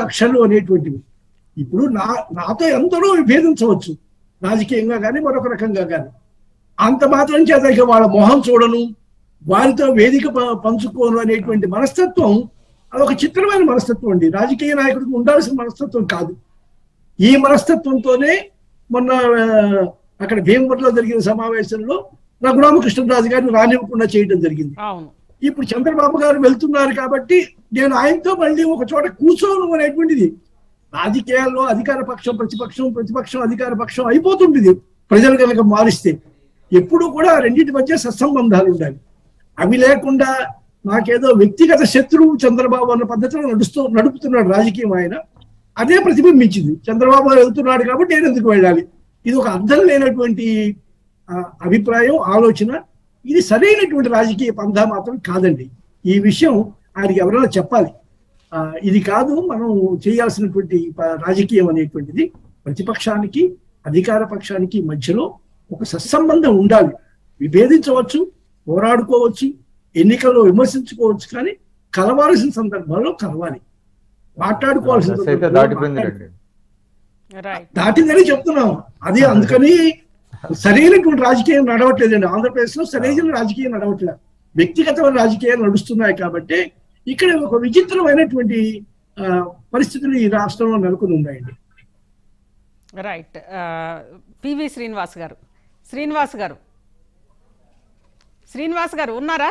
కక్షలు అనేటువంటివి ఇప్పుడు నా నాతో ఎందరో విభేదించవచ్చు రాజకీయంగా కానీ మరొక రకంగా కానీ అంత మాత్రం చేత ఇక వాళ్ళ మొహం చూడను వారితో వేదిక ప- పంచుకోను అనేటువంటి మనస్తత్వం అదొక చిత్రమైన మనస్తత్వం అండి రాజకీయ నాయకుడికి ఉండాల్సిన మనస్తత్వం కాదు ఈ మనస్తత్వంతోనే మొన్న ఆ, అక్కడ భీమవరంలో జరిగిన సమావేశంలో రఘురామకృష్ణరాజు గారిని రానివ్వకుండా చేయడం జరిగింది అవును ఇప్పుడు చంద్రబాబు గారు వెళ్తున్నారు కాబట్టి నేను ఆయనతో మళ్ళీ ఒక చోట కూర్చోను అనేటువంటిది రాజకీయాల్లో అధికార పక్షం ప్రతిపక్షం ప్రతిపక్షం అధికార పక్షం అయిపోతుంటుంది ప్రజలు కనుక మారిస్తే ఎప్పుడు కూడా రెండింటి మధ్య సత్సంబంధాలు ఉండాలి అవి లేకుండా నాకేదో వ్యక్తిగత శత్రువు చంద్రబాబు అన్న పద్ధతిలో నడుస్తూ నడుపుతున్నాడు రాజకీయం ఆయన అదే ప్రతిబింబించింది చంద్రబాబు గారు వెళ్తున్నాడు కాబట్టి నేను ఎందుకు వెళ్ళాలి ఇది ఒక అర్థం లేనటువంటి ఆ, అభిప్రాయం ఆలోచన ఇది సరైనటువంటి రాజకీయ పంధా మాత్రం కాదండి ఈ విషయం ఆయనకి ఎవరైనా చెప్పాలి ఆ, ఇది కాదు మనం చేయాల్సినటువంటి ప- రాజకీయం అనేటువంటిది ప్రతిపక్షానికి అధికార పక్షానికి మధ్యలో ఒక సత్సంబంధం ఉండాలి విభేదించవచ్చు పోరాడుకోవచ్చు ఎన్నికల్లో విమర్శించుకోవచ్చు కానీ కలవాల్సిన సందర్భాల్లో కలవాలి మాట్లాడుకోవాల్సిన దశ అయితే సందర్భాల్లో దాటిపోయింది మాట్లాడుకోవాలి. రండి రైట్ దాటిందని చెప్తున్నాం అది అందుకని సరైనటువంటి రాజకీయం నడవట్లేదండి ఆంధ్రప్రదేశ్ లో సరైన రాజకీయం నడవట్లేదు వ్యక్తిగతమైన రాజకీయాలు నడుస్తున్నాయి కాబట్టి ఇక్కడ ఒక విచిత్రమైనటువంటి ఆ, పరిస్థితులు ఈ రాష్ట్రంలో నెలకొని ఉన్నాయండి రైట్ పివి శ్రీనివాస్ గారు శ్రీనివాస్ గారు శ్రీనివాస్ గారు ఉన్నారా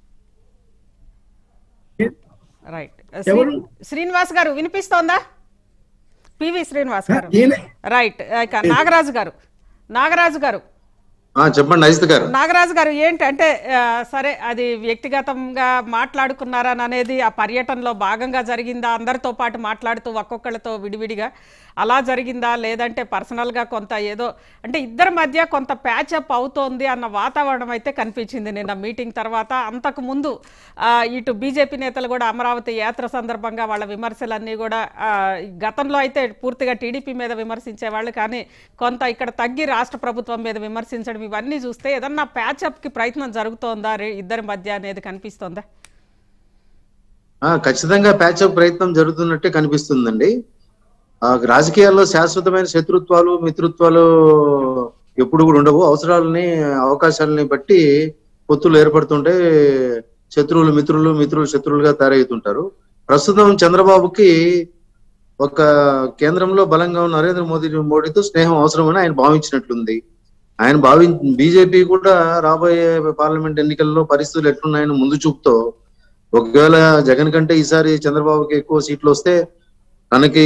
రైట్ ఎవరు? శ్రీనివాస్ గారు వినిపిస్తోందా పివి శ్రీనివాస్ గారు నేనే రైట్ ఇక నాగరాజు గారు నాగరాజు గారు ఆ, చెప్పండి అజిత్ గారు నాగరాజు గారు ఏంటంటే ఆ, సరే అది వ్యక్తిగతంగా మాట్లాడుకున్నారని అనేది ఆ పర్యటనలో భాగంగా జరిగిందా అందరితో పాటు మాట్లాడుతూ ఒక్కొక్కళ్ళతో విడివిడిగా అలా జరిగిందా లేదంటే పర్సనల్గా కొంత ఏదో అంటే ఇద్దరి మధ్య కొంత ప్యాచప్ అవుతోంది అన్న వాతావరణం అయితే కనిపించింది నిన్న మీటింగ్ తర్వాత అంతకు ముందు ఆ, ఇటు బీజేపీ నేతలు కూడా అమరావతి యాత్ర సందర్భంగా వాళ్ళ విమర్శలన్నీ కూడా ఆ, గతంలో అయితే పూర్తిగా టీడీపీ మీద విమర్శించేవాళ్ళు కానీ కొంత ఇక్కడ తగ్గి రాష్ట్ర ప్రభుత్వం మీద విమర్శించడం ఇవన్నీ చూస్తే ఏదన్నా ప్యాచప్ కి ప్రయత్నం జరుగుతోందా రే- ఇద్దరి మధ్య అనేది కనిపిస్తోందా ఆ, ఖచ్చితంగా ప్యాచప్ ప్రయత్నం జరుగుతున్నట్టే కనిపిస్తుందండి ఆ, రాజకీయాల్లో శాశ్వతమైన శత్రుత్వాలు మిత్రుత్వాలు ఎప్పుడు కూడా ఉండవు అవసరాలని అవకాశాలని బట్టి పొత్తులు ఏర్పడుతుంటే శత్రువులు మిత్రులు మిత్రులు శత్రువులుగా తయారవుతుంటారు ప్రస్తుతం చంద్రబాబుకి ఒక కేంద్రంలో బలంగా ఉన్న నరేంద్ర మోదీ మోడీతో స్నేహం అవసరమని ఆయన భావించినట్లుంది ఆయన భావి బీజేపీ కూడా రాబోయే పార్లమెంట్ ఎన్నికల్లో పరిస్థితులు ఎట్లున్నాయని ముందు చూపుతో ఒకవేళ జగన్ కంటే ఈసారి చంద్రబాబుకి ఎక్కువ సీట్లు వస్తే తనకి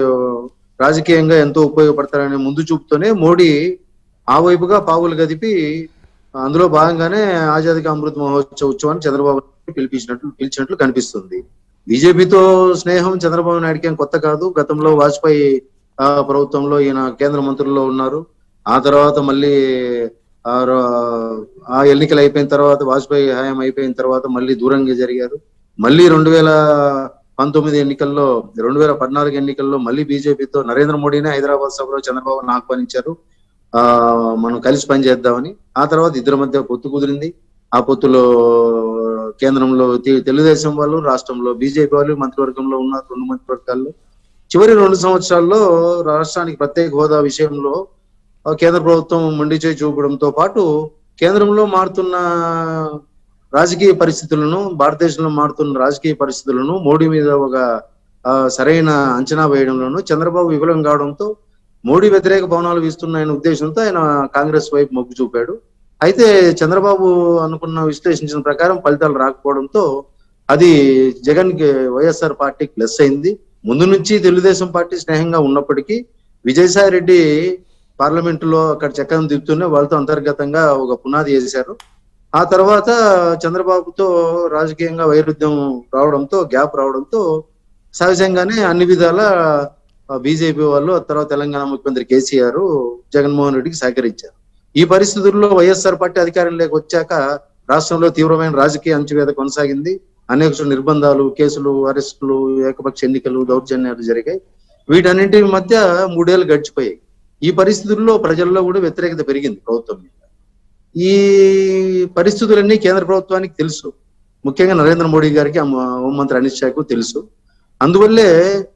రాజకీయంగా ఎంతో ఉపయోగపడతారనే ముందు చూపుతోనే మోడీ ఆ వైపుగా పావులు గదిపి అందులో భాగంగానే ఆజాదీ కా అమృత్ మహోత్సవ ఉత్సవాన్ని చంద్రబాబు నాయుడు పిలిపించినట్లు పిలిచినట్లు కనిపిస్తుంది బీజేపీతో స్నేహం చంద్రబాబు నాయుడుకి ఏం కొత్త కాదు గతంలో వాజ్పేయి ఆ, ప్రభుత్వంలో ఈయన కేంద్ర మంత్రుల్లో ఉన్నారు ఆ తర్వాత మళ్ళీ ఆ ర- ఆ ఎన్నికలు అయిపోయిన తర్వాత వాజ్పేయి హయాం అయిపోయిన తర్వాత మళ్ళీ దూరంగా జరిగారు మళ్ళీ రెండు వేల పంతొమ్మిది ఎన్నికల్లో రెండు వేల పద్నాలుగు ఎన్నికల్లో మళ్ళీ బీజేపీతో నరేంద్ర మోడీనే హైదరాబాద్ సభలో చంద్రబాబును ఆహ్వానించారు ఆ మనం కలిసి పనిచేద్దామని ఆ తర్వాత ఇద్దరి మధ్య పొత్తు కుదిరింది ఆ పొత్తులో కేంద్రంలో తె- తెలుగుదేశం వాళ్ళు రాష్ట్రంలో బీజేపీ వాళ్ళు మంత్రివర్గంలో ఉన్నారు రెండు మంత్రివర్గాల్లో చివరి రెండు సంవత్సరాల్లో రాష్ట్రానికి ప్రత్యేక హోదా విషయంలో ఆ, కేంద్ర ప్రభుత్వం మొండి చేయి చూపడంతో పాటు కేంద్రంలో మారుతున్న రాజకీయ పరిస్థితులను భారతదేశంలో మారుతున్న రాజకీయ పరిస్థితులను మోడీ మీద ఒక ఆ, సరైన అంచనా వేయడంలోనూ చంద్రబాబు విఫలం కావడంతో మోడీ వ్యతిరేక పవనాలు వీస్తున్నాయనే ఉద్దేశంతో ఆయన కాంగ్రెస్ వైపు మొగ్గు చూపాడు అయితే చంద్రబాబు అనుకున్న విశ్లేషించిన ప్రకారం ఫలితాలు రాకపోవడంతో అది జగన్ కి వైఎస్ఆర్ పార్టీకి ప్లస్ అయింది ముందు నుంచి తెలుగుదేశం పార్టీ స్నేహంగా ఉన్నప్పటికీ విజయసాయి రెడ్డి పార్లమెంట్ లో అక్కడ చక్రం దిగుతూనే వాళ్ళతో అంతర్గతంగా ఒక పునాది వేశారు ఆ తర్వాత చంద్రబాబుతో రాజకీయంగా వైరుధ్యం రావడంతో గ్యాప్ రావడంతో సహజంగానే అన్ని విధాల బీజేపీ వాళ్ళు ఆ తర్వాత తెలంగాణ ముఖ్యమంత్రి కేసీఆర్ జగన్మోహన్ రెడ్డికి సహకరించారు ఈ పరిస్థితుల్లో వైఎస్ఆర్ పార్టీ అధికారంలోకి వచ్చాక రాష్ట్రంలో తీవ్రమైన రాజకీయ అంచువేద కొనసాగింది అనేక నిర్బంధాలు కేసులు అరెస్టులు ఏకపక్ష ఎన్నికలు దౌర్జన్యాలు జరిగాయి వీటన్నింటి మధ్య మూడేళ్లు గడిచిపోయాయి ఈ పరిస్థితుల్లో ప్రజల్లో కూడా వ్యతిరేకత పెరిగింది ప్రభుత్వం మీద ఈ పరిస్థితులన్నీ కేంద్ర ప్రభుత్వానికి తెలుసు ముఖ్యంగా నరేంద్ర మోడీ గారికి ఆ హోంమంత్రి అమిత్ షాకు తెలుసు అందువల్లే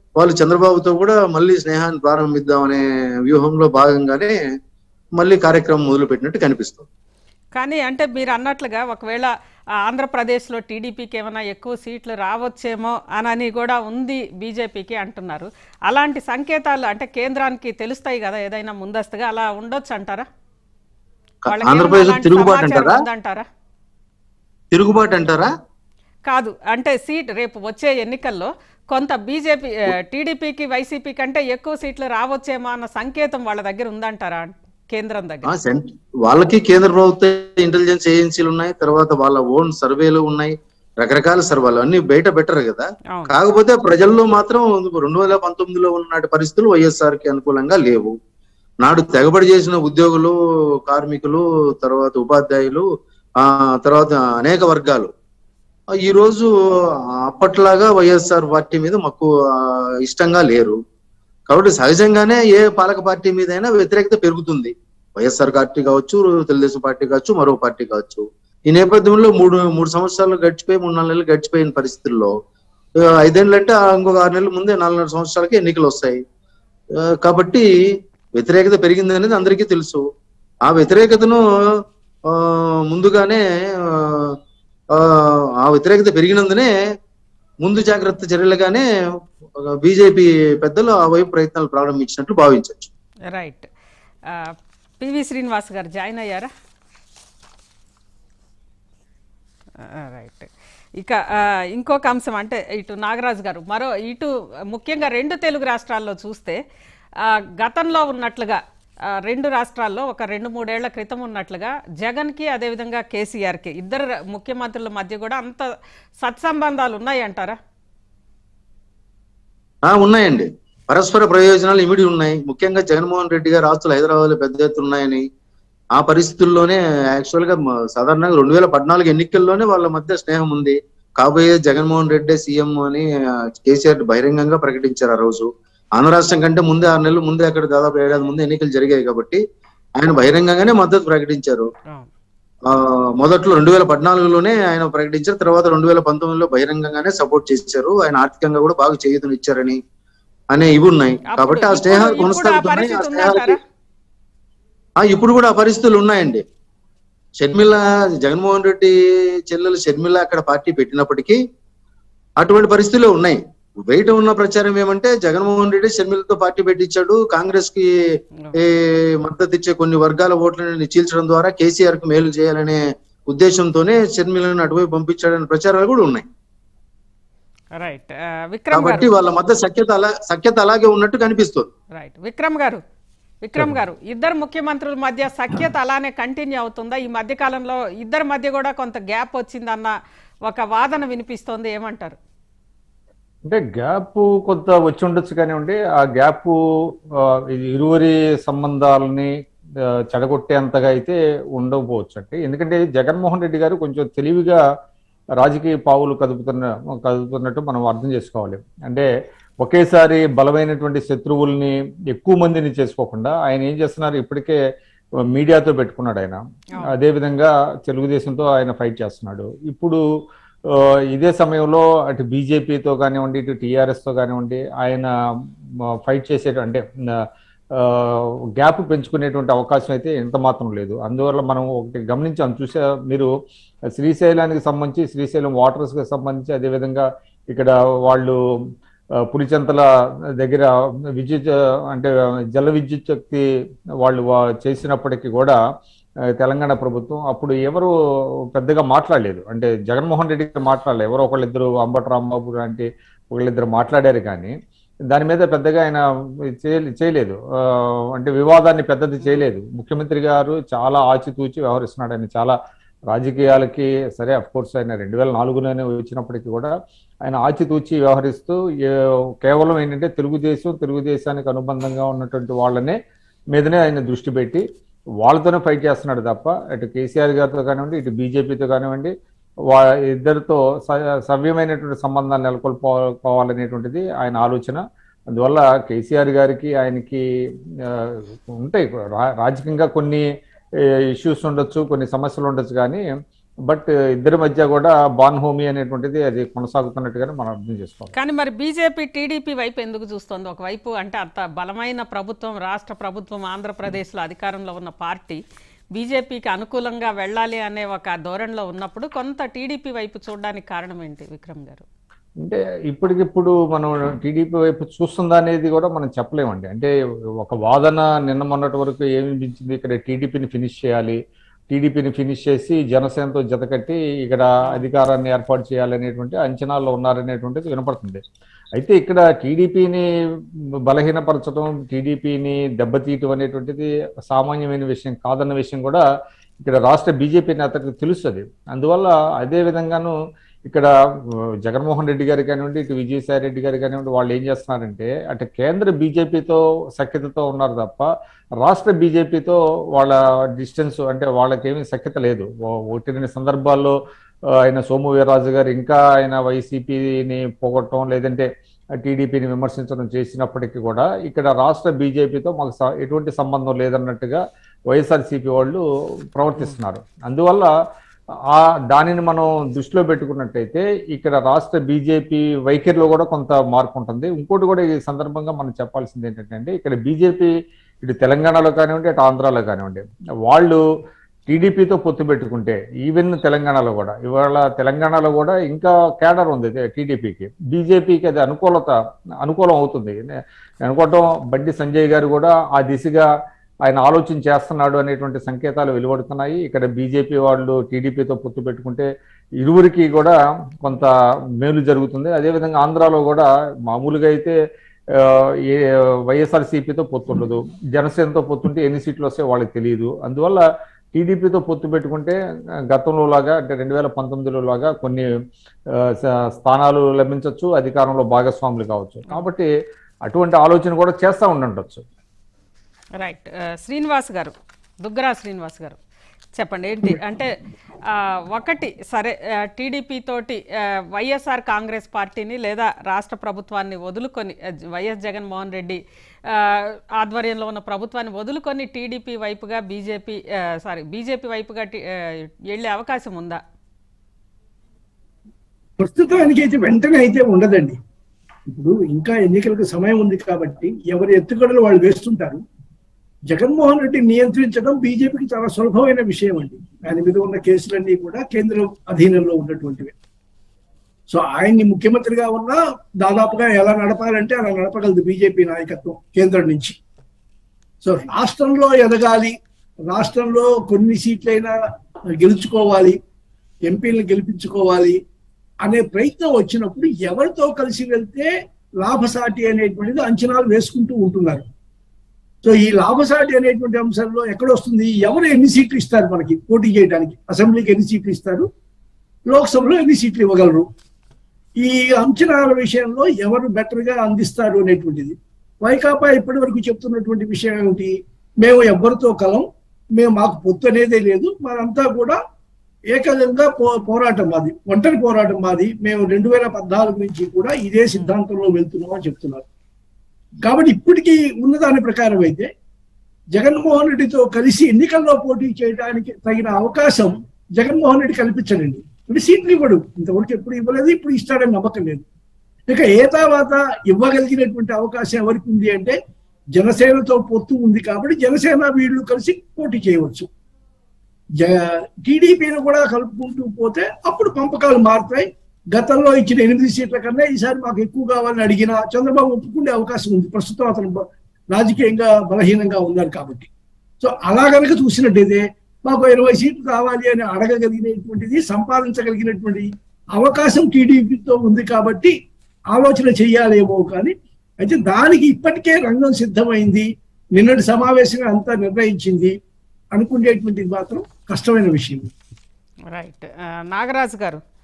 వాళ్ళు చంద్రబాబుతో కూడా మళ్ళీ స్నేహాన్ని ప్రారంభిద్దామనే వ్యూహంలో భాగంగానే మళ్ళీ కార్యక్రమం మొదలు పెట్టినట్టు కనిపిస్తుంది కానీ అంటే మీరు అన్నట్లుగా ఒకవేళ ఆ, ఆంధ్రప్రదేశ్లో టీడీపీకి ఏమైనా ఎక్కువ సీట్లు రావచ్చేమో అనని కూడా ఉంది బీజేపీకి అంటున్నారు అలాంటి సంకేతాలు అంటే కేంద్రానికి తెలుస్తాయి కదా ఏదైనా ముందస్తుగా అలా ఉండొచ్చు అంటారా వాళ్ళకి ఆంధ్రప్రదేశ్ ఏమైనా అలాంటి తిరుగుబాటు సమాచారం అంటారా ఉందంటారా తిరుగుబాటు అంటారా కాదు అంటే సీట్ రేపు వచ్చే ఎన్నికల్లో కొంత బీజేపీ టీడీపీకి వైసీపీ కంటే ఎక్కువ సీట్లు రావచ్చేమో అన్న సంకేతం వాళ్ళ దగ్గర ఉందంటారా కేంద్రం దగ్గర ఆ, సెంట్- వాళ్ళకి కేంద్ర ప్రభుత్వ ఇంటెలిజెన్స్ ఏజెన్సీలు ఉన్నాయి తర్వాత వాళ్ళ ఓన్ సర్వేలు ఉన్నాయి రకరకాల సర్వేలు అన్ని బయట బెటర్ కదా అవును కాకపోతే ప్రజల్లో మాత్రం రెండు వేల పంతొమ్మిదిలో ఉన్ననాటి పరిస్థితులు వైఎస్ఆర్ కి అనుకూలంగా లేవు నాడు తెగబడి చేసిన ఉద్యోగులు కార్మికులు తర్వాత ఉపాధ్యాయులు ఆ తర్వాత అనేక వర్గాలు ఆ, ఈ రోజు అప్పట్లాగా వైఎస్ఆర్ పార్టీ మీద మాకు ఇష్టంగా లేరు కాబట్టి సహజంగానే ఏ పాలక పార్టీ మీదైనా వ్యతిరేకత పెరుగుతుంది వైఎస్ఆర్ పార్టీ కావచ్చు తెలుగుదేశం పార్టీ కావచ్చు మరో పార్టీ కావచ్చు ఈ నేపథ్యంలో మూడు మూడు సంవత్సరాలు గడిచిపోయి మూడు నాలుగు నెలలు గడిచిపోయిన పరిస్థితుల్లో ఆ, ఐదేళ్ళు అంటే ఆ ఇంకొక ఆరు నెలల ముందే నాలుగున్నర సంవత్సరాలకి ఎన్నికలు వస్తాయి ఆ, కాబట్టి వ్యతిరేకత పెరిగింది అనేది అందరికీ తెలుసు ఆ వ్యతిరేకతను ఆ, ముందుగానే ఆ, ఆ, ఆ వ్యతిరేకత పెరిగినందునే ముందు జాగ్రత్త చర్యలుగానే బీజేపీ పెద్దలు ఆ వైపు ప్రయత్నాలు ప్రారంభించినట్లు భావించవచ్చు రైట్ ఆ, పివి శ్రీనివాస్ గారు జాయిన్ అయ్యారా ఆ, రైట్ ఇక ఆ, ఇంకొక అంశం అంటే ఇటు నాగరాజు గారు మరో ఇటు ముఖ్యంగా రెండు తెలుగు రాష్ట్రాల్లో చూస్తే ఆ, గతంలో ఉన్నట్లుగా ఆ, రెండు రాష్ట్రాల్లో ఒక రెండు మూడేళ్ల క్రితం ఉన్నట్లుగా జగన్కి అదేవిధంగా కేసీఆర్కి ఇద్దరు ర- ముఖ్యమంత్రుల మధ్య కూడా అంత సత్సంబంధాలు ఉన్నాయి అంటారా ఆ ఉన్నాయండి పరస్పర ప్రయోజనాలు ఇమిడి ఉన్నాయి ముఖ్యంగా జగన్మోహన్ రెడ్డి గారి ఆస్తులు హైదరాబాద్ లో పెద్ద ఎత్తున ఉన్నాయని ఆ పరిస్థితుల్లోనే యాక్చువల్ గా మ- సాధారణంగా రెండు వేల పద్నాలుగు ఎన్నికల్లోనే వాళ్ళ మధ్య స్నేహం ఉంది కాబోయే జగన్మోహన్ రెడ్డి సీఎం అని ఆ, కేసీఆర్ బహిరంగంగా ప్రకటించారు ఆ రోజు ఆంధ్ర రాష్ట్రం కంటే ముందే ఆరు నెలలు ముందే అక్కడ దాదాపు ఏడాది ముందే ఎన్నికలు జరిగాయి కాబట్టి ఆయన బహిరంగంగానే మద్దతు ప్రకటించారు అవును. ఆ మొదట్లో రెండు వేల పద్నాలుగులోనే ఆయన ప్రకటించారు తర్వాత రెండు వేల పంతొమ్మిదిలో బహిరంగంగానే సపోర్ట్ చేశారు ఆయన ఆర్థికంగా కూడా బాగా చేయూతనిచ్చారని అనే ఇవి ఉన్నాయి అప్పుడు- కాబట్టి ఆ ఇప్పుడు- స్నేహాలు ఇప్పుడు ఆ కొనసాగుతున్నాయి ఆ పరిస్థితి స్నేహాలకి ఉందంటారా ఆ ఇప్పుడు కూడా ఆ పరిస్థితులు ఉన్నాయండి షర్మిల జగన్మోహన్ రెడ్డి చెల్లెలు షర్మిల అక్కడ పార్టీ పెట్టినప్పటికీ అటువంటి పరిస్థితులు ఉన్నాయి బయట ఉన్న ప్రచారం ఏమంటే జగన్మోహన్ రెడ్డి షర్మిలతో పార్టీ పెట్టించాడు కాంగ్రెస్ కి ఏ మద్దతు ఇచ్చే కొన్ని వర్గాల ఓట్లను చీల్చడం ద్వారా కేసీఆర్ కు మేలు చేయాలనే ఉద్దేశంతోనే షర్మిలను అటువైపు పంపించాడనే ప్రచారాలు కూడా ఉన్నాయి రైట్ ఆ, విక్రమ్ కాబట్టి గారు వాళ్ళ మధ్య సఖ్యత అలా సఖ్యత అలాగే ఉన్నట్టు కనిపిస్తుంది రైట్ విక్రమ్ గారు విక్రమ్ గారు ఇద్దరు ముఖ్యమంత్రుల మధ్య సఖ్యత అలానే కంటిన్యూ అవుతుందా ఈ మధ్య కాలంలో ఇద్దరి మధ్య కూడా కొంత గ్యాప్ వచ్చిందన్న ఒక వాదన వినిపిస్తోంది ఏమంటారు అంటే గ్యాప్ కొంత వచ్చి ఉండొచ్చు కానివ్వండి ఆ గ్యాప్ ఆ, ఇది ఇరువురి సంబంధాలని ఆ, చెడగొట్టేంతగా అయితే ఉండకపోవచ్చు అంటే ఎందుకంటే జగన్మోహన్ రెడ్డి గారు కొంచెం తెలివిగా రాజకీయ పావులు కదుపుతున్న కదుపుతున్నట్టు మనం అర్థం చేసుకోవాలి అంటే ఒకేసారి బలమైనటువంటి శత్రువుల్ని ఎక్కువ మందిని చేసుకోకుండా ఆయన ఏం చేస్తున్నారు ఇప్పటికే మీడియాతో పెట్టుకున్నాడు ఆయన అదేవిధంగా తెలుగుదేశంతో ఆయన ఫైట్ చేస్తున్నాడు ఇప్పుడు ఆ, ఇదే సమయంలో అటు బీజేపీతో కానివ్వండి ఇటు టీఆర్ఎస్ తో కానివ్వండి ఆయన ఫైట్ చేసే అంటే గ్యాప్ పెంచుకునేటువంటి అవకాశం అయితే ఎంత మాత్రం లేదు అందువల్ల మనం ఒకటి గమనించాం చూసా మీరు శ్రీశైలానికి సంబంధించి శ్రీశైలం వాటర్స్ కి సంబంధించి అదేవిధంగా ఇక్కడ వాళ్ళు ఆ, పులిచెంతల దగ్గర విద్యుత్ అంటే జల విద్యుత్ శక్తి వాళ్ళు వా- చేసినప్పటికీ కూడా ఆ, తెలంగాణ ప్రభుత్వం అప్పుడు ఎవరు పెద్దగా మాట్లాడలేదు అంటే జగన్మోహన్ రెడ్డి గారు మాట్లాడలేదు ఎవరో ఒకళ్ళిద్దరు అంబటి రాంబాబు లాంటి ఒకళ్ళిద్దరు మాట్లాడారు కానీ దాని మీద పెద్దగా ఆయన చేయలే- చేయలేదు ఆ, అంటే వివాదాన్ని పెద్దది చేయలేదు ముఖ్యమంత్రి గారు చాలా ఆచితూచి వ్యవహరిస్తున్నాడు ఆయన చాలా రాజకీయాలకి సరే అఫ్ కోర్స్ ఆయన రెండు వేల నాలుగులోనే వచ్చినప్పటికీ కూడా ఆయన ఆచితూచి వ్యవహరిస్తూ ఏ- కేవలం ఏంటంటే తెలుగుదేశం తెలుగుదేశానికి అనుబంధంగా ఉన్నటువంటి వాళ్ళనే మీదనే ఆయన దృష్టి పెట్టి వాళ్ళతోనే ఫైట్ చేస్తున్నాడు తప్ప అటు కేసీఆర్ గారితో కానివ్వండి ఇటు బీజేపీతో కానివ్వండి వా ఇద్దరితో స- సవ్యమైనటువంటి సంబంధాలు నెలకొల్పుకోవాలనేటువంటిది ఆయన ఆలోచన అందువల్ల కేసీఆర్ గారికి ఆయనకి ఆ, ఉంటాయి రా- రాజకీయంగా కొన్ని ఇష్యూస్ ఉండొచ్చు కొన్ని సమస్యలు ఉండొచ్చు కానీ బట్ ఇద్దరి మధ్య కూడా బాన్ హోమీ అనేటువంటిది అది కొనసాగుతున్నట్టుగానే మనం అర్థం చేసుకోవాలి కానీ మరి బీజేపీ టీడీపీ వైపు ఎందుకు చూస్తోంది ఒకవైపు అంటే అంత బలమైన ప్రభుత్వం రాష్ట్ర ప్రభుత్వం ఆంధ్రప్రదేశ్లో అధికారంలో ఉన్న పార్టీ బీజేపీకి అనుకూలంగా వెళ్ళాలి అనే ఒక ధోరణిలో ఉన్నప్పుడు కొంత టీడీపీ వైపు చూడడానికి కారణం ఏంటి విక్రమ్ గారు అంటే ఇప్పటికిప్పుడు మనం టీడీపీ వైపు చూస్తుందా అనేది కూడా మనం చెప్పలేమండి అంటే ఒక వాదన నిన్న మొన్నటి వరకు ఏమి అనిపించింది ఇక్కడ టీడీపీని ఫినిష్ చేయాలి టీడీపీని ఫినిష్ చేసి జనసేనతో జతకట్టి ఇక్కడ అధికారాన్ని ఏర్పాటు చేయాలనేటువంటి అంచనాల్లో ఉన్నారనేటువంటిది వినపడుతుంది అయితే ఇక్కడ టీడీపీని బలహీనపరచడం టీడీపీని దెబ్బతీయటం అనేటువంటిది సామాన్యమైన విషయం కాదన్న విషయం కూడా ఇక్కడ రాష్ట్ర బీజేపీ నేతలకు తెలుస్తుంది అందువల్ల అదే విధంగాను ఇక్కడ ఆ, జగన్మోహన్ రెడ్డి గారు కానివ్వండి ఇటు విజయసాయి రెడ్డి గారు కానివ్వండి వాళ్ళు ఏం చేస్తున్నారంటే అటు కేంద్ర బీజేపీతో సఖ్యతతో ఉన్నారు తప్ప రాష్ట్ర బీజేపీతో వాళ్ళ డిస్టెన్స్ అంటే వాళ్ళకేమీ సఖ్యత లేదు ఓ- ఒకటి రెండు సందర్భాల్లో ఆ, ఆయన సోము వీర్రాజు గారు ఇంకా ఆయన వైసీపీని పోగొట్టడం లేదంటే టీడీపీని విమర్శించడం చేసినప్పటికీ కూడా ఇక్కడ రాష్ట్ర బీజేపీతో మాకు స- ఎటువంటి సంబంధం లేదన్నట్టుగా వైఎస్ఆర్సీపీ వాళ్ళు ప్రవర్తిస్తున్నారు అందువల్ల ఆ దానిని మనం దృష్టిలో పెట్టుకున్నట్టయితే ఇక్కడ రాష్ట్ర బీజేపీ వైఖరిలో కూడా కొంత మార్పు ఉంటుంది ఇంకోటి కూడా ఈ సందర్భంగా మనం చెప్పాల్సింది ఏంటంటే ఇక్కడ బీజేపీ ఇటు తెలంగాణలో కానివ్వండి అటు ఆంధ్రాలో కానివ్వండి వాళ్ళు టీడీపీతో పొత్తు పెట్టుకుంటే ఈవెన్ తెలంగాణలో కూడా ఇవాళ తెలంగాణలో కూడా ఇంకా కేడర్ ఉంది టీడీపీకి బీజేపీకి అది అనుకూలత అనుకూలం అవుతుంది నేను అనుకోవటం బండి సంజయ్ గారు కూడా ఆ దిశగా ఆయన ఆలోచన చేస్తున్నాడు అనేటువంటి సంకేతాలు వెలువడుతున్నాయి ఇక్కడ బీజేపీ వాళ్ళు టీడీపీతో పొత్తు పెట్టుకుంటే ఇరువురికి కూడా కొంత మేలు జరుగుతుంది అదేవిధంగా ఆంధ్రాలో కూడా మామూలుగా అయితే ఆ, ఏ వైఎస్ఆర్సీపీతో పొత్తు ఉండదు జనసేనతో పొత్తుంటే ఎన్ని సీట్లు వస్తే వాళ్ళకి తెలియదు అందువల్ల టీడీపీతో పొత్తు పెట్టుకుంటే ఆ, గతంలో లాగా అంటే రెండు వేల పంతొమ్మిదిలో లాగా కొన్ని ఆ, స- స్థానాలు లభించవచ్చు అధికారంలో భాగస్వాములు కావచ్చు కాబట్టి అటువంటి ఆలోచన కూడా చేస్తూ ఉండుండొచ్చు రైట్ ఆ, శ్రీనివాస్ గారు దుగ్గరా శ్రీనివాస్ గారు చెప్పండి ఏంటి అంటే ఆ, ఒకటి సరే టీడీపీ తోటి ఆ, వైఎస్ఆర్ కాంగ్రెస్ పార్టీని లేదా రాష్ట్ర ప్రభుత్వాన్ని వదులుకొని ఆ, వైఎస్ జగన్మోహన్ రెడ్డి ఆ, ఆధ్వర్యంలో ఉన్న ప్రభుత్వాన్ని వదులుకొని టీడీపీ వైపుగా బీజేపీ సారీ బీజేపీ వైపుగా టి- ఆ, వెళ్ళే అవకాశం ఉందా ప్రస్తుతానికి అయితే వెంటనే అయితే ఉండదండి ఇప్పుడు ఇంకా ఎన్నికలకు సమయం ఉంది కాబట్టి ఎవరి ఎత్తుగడలు వాళ్ళు వేస్తుంటారు జగన్మోహన్ రెడ్డి నియంత్రించడం బీజేపీకి చాలా సులభమైన విషయం అండి ఆయన మీద ఉన్న కేసులన్నీ కూడా కేంద్రం అధీనంలో ఉన్నటువంటివి సో ఆయన్ని ముఖ్యమంత్రిగా ఉన్నా దాదాపుగా ఎలా నడపాలంటే అలా నడపగలదు బీజేపీ నాయకత్వం కేంద్రం నుంచి సో రాష్ట్రంలో ఎదగాలి రాష్ట్రంలో కొన్ని సీట్లైనా గెలుచుకోవాలి ఎంపీలను గెలిపించుకోవాలి అనే ప్రయత్నం వచ్చినప్పుడు ఎవరితో కలిసి వెళ్తే లాభసాటి అనేటువంటిది అంచనాలు వేసుకుంటూ ఉంటున్నారు సో ఈ లాభసాటి అనేటువంటి అంశంలో ఎక్కడ వస్తుంది ఎవరు ఎన్ని సీట్లు ఇస్తారు మనకి పోటీ చేయడానికి అసెంబ్లీకి ఎన్ని సీట్లు ఇస్తారు లోక్సభలో ఎన్ని సీట్లు ఇవ్వగలరు ఈ అంచనాల విషయంలో ఎవరు బెటర్ గా అందిస్తారు అనేటువంటిది వైకాపా ఇప్పటి వరకు చెప్తున్నటువంటి విషయం ఏమిటి మేము ఎవ్వరితో కలం మేము మాకు పొత్తు అనేదే లేదు మనంతా కూడా ఏకదంగా పో పోరాటం మాది ఒంటరి పోరాటం మాది మేము రెండు వేల పద్నాలుగు నుంచి కూడా ఇదే సిద్ధాంతంలో వెళ్తున్నాం అని చెప్తున్నారు కాబట్టి ఇప్పటికీ ఉన్నదాని ప్రకారం అయితే జగన్మోహన్ రెడ్డితో కలిసి ఎన్నికల్లో పోటీ చేయడానికి తగిన అవకాశం జగన్మోహన్ రెడ్డి కల్పించడండి ఇప్పుడు సీట్లు ఇవ్వడు ఇంతవరకు ఎప్పుడు ఇవ్వలేదు ఇప్పుడు ఇస్తాడని నమ్మకం లేదు ఇక ఏ తర్వాత ఇవ్వగలిగినటువంటి అవకాశం ఎవరికి ఉంది అంటే జనసేనతో పొత్తు ఉంది కాబట్టి జనసేన వీళ్ళు కలిసి పోటీ చేయవచ్చు జ టీడీపీని కూడా కలుపుకుంటూ పోతే అప్పుడు పంపకాలు మారుతాయి గతంలో ఇచ్చిన ఎనిమిది సీట్ల కన్నా ఈసారి మాకు ఎక్కువ కావాలని అడిగిన చంద్రబాబు ఒప్పుకునే అవకాశం ఉంది ప్రస్తుతం అతను బ- రాజకీయంగా బలహీనంగా ఉన్నారు కాబట్టి సో అలా కనుక చూసినట్టయితే మాకు ఇరవై సీట్లు కావాలి అని అడగగలిగినటువంటిది సంపాదించగలిగినటువంటి అవకాశం టీడీపీతో ఉంది కాబట్టి ఆలోచన చెయ్యాలేమో కానీ అయితే దానికి ఇప్పటికే రంగం సిద్ధమైంది నిన్నటి సమావేశంగా అంతా నిర్ణయించింది అనుకునేటువంటిది మాత్రం కష్టమైన విషయం రైట్ ఆ, నాగరాజు గారు